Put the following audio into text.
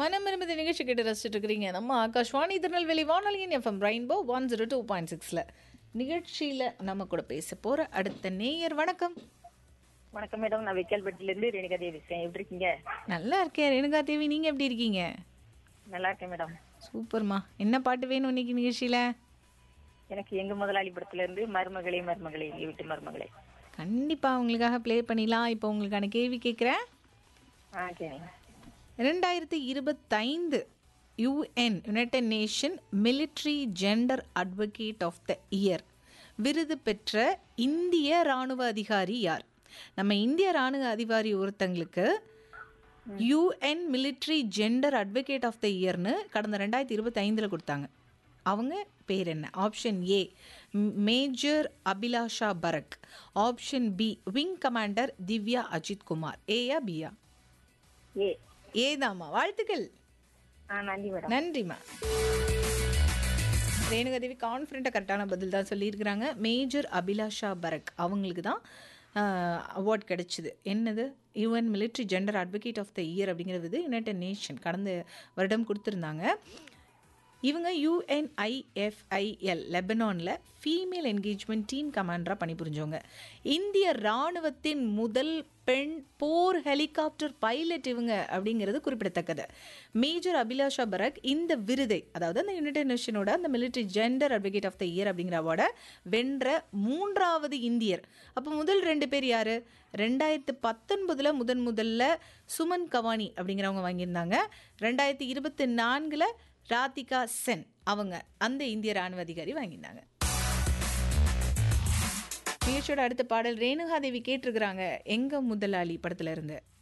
மனம் இருந்தது நிகழ்ச்சி கேட்டு ரசிச்சுட்டு இருக்கிறீங்க நம்ம ஆகாஷ்வாணி திருநெல்வேலி வானொலியின் FM rainbow one zero two point சிக்ஸில் நிகழ்ச்சியில் நம்ம கூட பேச போகிற அடுத்த நேயர் வணக்கம் வணக்கம் மேடம் நான் வெக்கால்பட்டில இருந்து ரேணுகா தேவி பேசுறேன் எப்படி இருக்கீங்க நல்லா இருக்கேன் ரேணுகா தேவி நீங்கள் எப்படி இருக்கீங்க நல்லா இருக்கேன் மேடம் சூப்பர்மா என்ன பாட்டு வேணும் இன்னைக்கு நிகழ்ச்சியில் எனக்கு எங்க முதலாளி படத்துல இருந்து மருமகளே மருமகளே எங்க வீட்டு மருமகளே கண்டிப்பாக உங்களுக்காக ப்ளே பண்ணிடலாம் இப்போ உங்களுக்கான கேள்வி கேட்குறேன் ஆ சரிங்க ரெண்டாயிரத்தி இருபத்தைந்து UN united nation military gender advocate of the year விருது பெற்ற இந்திய ராணுவ அதிகாரி யார் நம்ம இந்திய ராணுவ அதிகாரி ஒருத்தங்களுக்கு UN military gender advocate of the இயர்னு கடந்த ரெண்டாயிரத்தி இருபத்தைந்தில் கொடுத்தாங்க அவங்க பேர் என்ன option A major Abhilasha Barak option B wing commander Divya Ajith Kumar ஏயா பியா ஏ ஏதாம்மா வாழ்த்துக்கள் ஆ நன்றி மேடம் நன்றிம்மா ரேணுகாதேவி கான்ஃபிடண்ட்டாக கரெக்டான பதில் தான் சொல்லியிருக்கிறாங்க மேஜர் அபிலாஷா பரக் அவங்களுக்கு தான் அவார்ட் கிடைச்சிது என்னது UN military gender advocate of the year அப்படிங்கிறது யுனைடெட் நேஷன் கடந்த வருடம் கொடுத்துருந்தாங்க இவங்க யுஎன்ஐஎஃப்ஐஎல் லெபனானில் ஃபீமேல் என்கேஜ்மெண்ட் டீம் கமாண்டராக பணிபுரிஞ்சவங்க இந்திய இராணுவத்தின் முதல் பெண் போர் ஹெலிகாப்டர் பைலட் இவங்க அப்படிங்கிறது குறிப்பிடத்தக்கது மேஜர் அபிலாஷா பரக் இந்த விருதை அதாவது அந்த யுனைடெட் நேஷனோட அந்த military gender advocate of the year அப்படிங்கிற அவார்டை வென்ற மூன்றாவது இந்தியர் அப்போ முதல் ரெண்டு பேர் யார் ரெண்டாயிரத்து பத்தொன்பதில் முதன் முதல்ல சுமன் கவானி அப்படிங்கிறவங்க வாங்கியிருந்தாங்க ரெண்டாயிரத்தி இருபத்தி நான்கில் ராதிகா சென் அவங்க அந்த இந்திய ராணுவ அதிகாரி வாங்கியிருந்தாங்க நிகழ்ச்சியோட அடுத்த பாடல் ரேணுகாதேவி கேட்டிருக்கிறாங்க எங்க முதலாளி படத்துல இருந்து